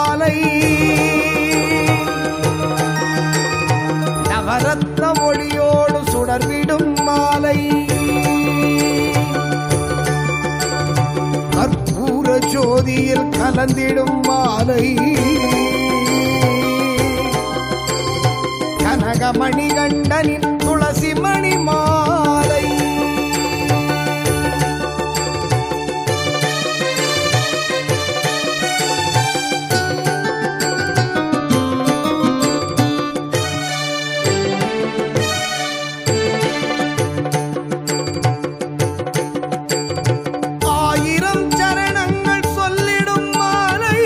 மாலை நவரத்ன மொழியோடு சுடர்விடும் மாலை கற்பூர ஜோதியில் கலந்திடும் மாலை கனகமணி கண்டனின் துளசி மணி மாலை ஆயிரம் சரணங்கள் சொல்லிடும் மாலை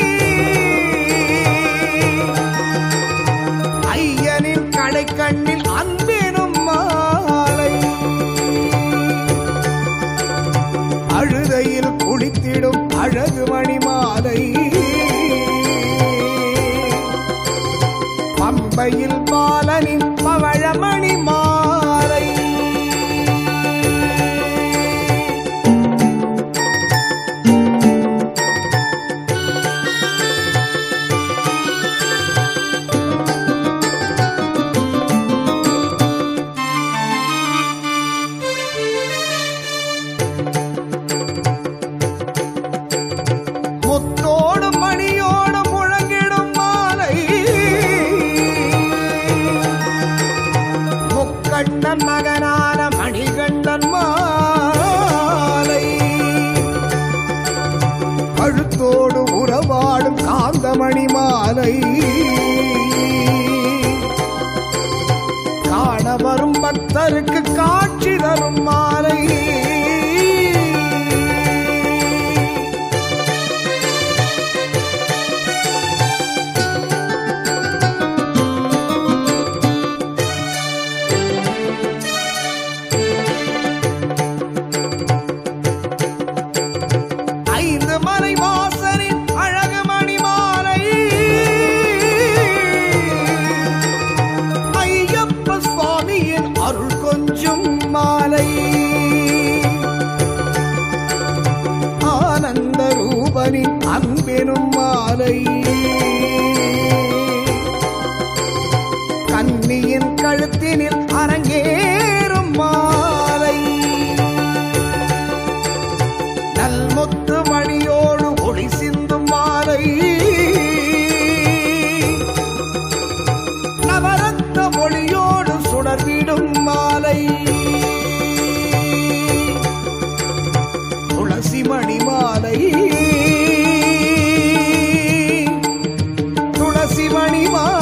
ஐயனின் கடைக்கண்ணில் அன்பெனும் மாலை அழுதையில் குளித்திடும் அழகு மணி மாலை பம்பையில் பாலனின் பவழமணி மாலை முத்தோடு மணியோடு முழங்கிடும் மாலை முக்கண்ணன் மகனான மணிகண்டன் மாலை கழுத்தோடு உறவாடும் காந்தமணி மாலை காண வரும் பக்தருக்கு காட்சி தரும் மாலை ஐந்து மலை வாசலின் அழகு மணி மாலை ஐயப்ப சுவாமியின் அருள் கொஞ்சும் மாலை ஆனந்த ரூபனின் அன்பெனும் மாலை கன்னியின் கழுத்தினில் அரங்கேறும் மாலை நல்முத்து மணியோடு ஒளி சிந்தும் மாலை நவரத்த மொழியோடு சுடர்விடும் மாலை துளசி மணி மாலை துளசி மணி மாலை